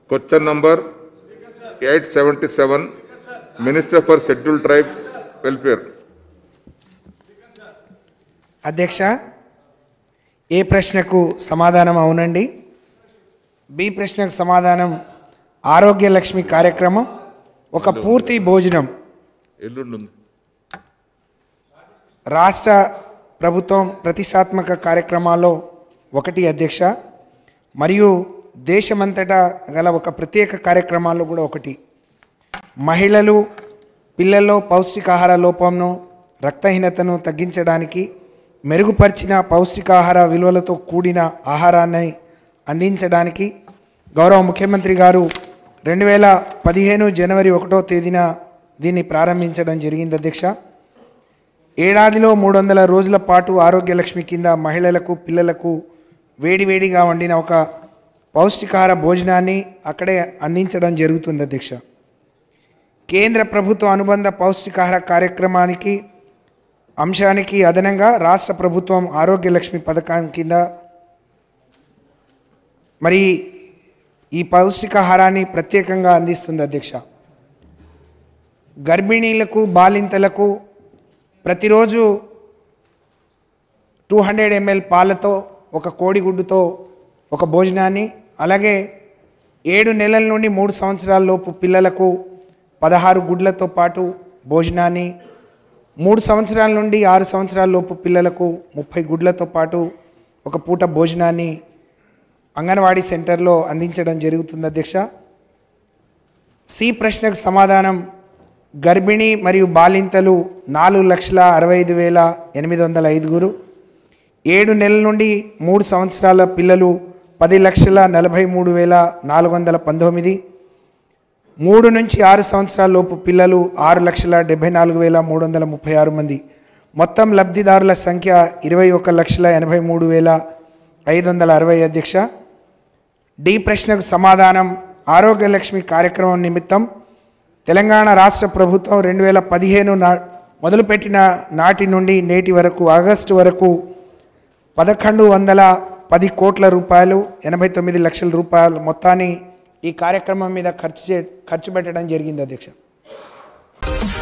Question number 877, Minister for Scheduled Tribes Welfare. అధ్యక్ష ఏ ప్రశ్నకు సమాధానం అవునండి బి ప్రశ్నకు సమాధానం ఆరోగ్య లక్ష్మి కార్యక్రమం ఒక పూర్తి భోజనం ఎల్లుండి ఉంది. రాష్ట్ర ప్రభుత్వం ప్రతిష్టాత్మక కార్యక్రమాల్లో ఒకటి అధ్యక్ష మరియు దేశమంతటా గల ఒక ప్రత్యేక కార్యక్రమాల్లో కూడా ఒకటి మహిళలు పిల్లల్లో పౌష్టికాహార లోపంను రక్తహీనతను తగ్గించడానికి మెరుగుపరిచిన పౌష్టికాహార విలువలతో కూడిన ఆహారాన్ని అందించడానికి గౌరవ ముఖ్యమంత్రి గారు రెండు వేల పదిహేను జనవరి ఒకటో తేదీన దీన్ని ప్రారంభించడం జరిగింది అధ్యక్ష ఏడాదిలో మూడు వందల రోజుల పాటు ఆరోగ్య లక్ష్మి కింద మహిళలకు పిల్లలకు వేడివేడిగా వండిన ఒక పౌష్టికాహార భోజనాన్ని అక్కడే అందించడం జరుగుతుంది అధ్యక్ష కేంద్ర ప్రభుత్వ అనుబంధ పౌష్టికాహార కార్యక్రమానికి అంశానికి అదనంగా రాష్ట్ర ప్రభుత్వం ఆరోగ్య లక్ష్మి పథకం కింద మరి ఈ పౌష్టికాహారాన్ని ప్రత్యేకంగా అందిస్తుంది అధ్యక్ష గర్భిణీలకు బాలింతలకు ప్రతిరోజు టూ హండ్రెడ్ ఎంఎల్ పాలతో ఒక కోడిగుడ్డుతో ఒక భోజనాన్ని అలాగే ఏడు నెలల నుండి మూడు సంవత్సరాల లోపు పిల్లలకు పదహారు గుడ్లతో పాటు భోజనాన్ని మూడు సంవత్సరాల నుండి ఆరు సంవత్సరాల లోపు పిల్లలకు ముప్పై గుడ్లతో పాటు ఒక పూట భోజనాన్ని అంగన్వాడీ సెంటర్లో అందించడం జరుగుతుంది అధ్యక్ష సి ప్రశ్నకు సమాధానం గర్భిణీ మరియు బాలింతలు నాలుగు లక్షల అరవై ఐదు వేల ఎనిమిది వందల ఐదుగురు ఏడు నెలల నుండి మూడు సంవత్సరాల పిల్లలు పది లక్షల నలభై మూడు వేల నాలుగు వందల పంతొమ్మిది మూడు నుంచి ఆరు సంవత్సరాల లోపు పిల్లలు ఆరు లక్షల డెబ్బై నాలుగు వేల మూడు వందల ముప్పై ఆరు మంది మొత్తం లబ్ధిదారుల సంఖ్య ఇరవై ఒక లక్షల ఎనభై మూడు వేల ఐదు వందల అరవై అధ్యక్ష డి ప్రశ్నకు సమాధానం ఆరోగ్య లక్ష్మి కార్యక్రమం నిమిత్తం తెలంగాణ రాష్ట్ర ప్రభుత్వం రెండు వేల పదిహేను నా మొదలుపెట్టిన నాటి నుండి నేటి వరకు ఆగస్టు వరకు పదకొండు వందల పది కోట్ల రూపాయలు ఎనభై తొమ్మిది లక్షల రూపాయలు మొత్తాన్ని ఈ కార్యక్రమం మీద ఖర్చు చే ఖర్చు పెట్టడం జరిగింది అధ్యక్ష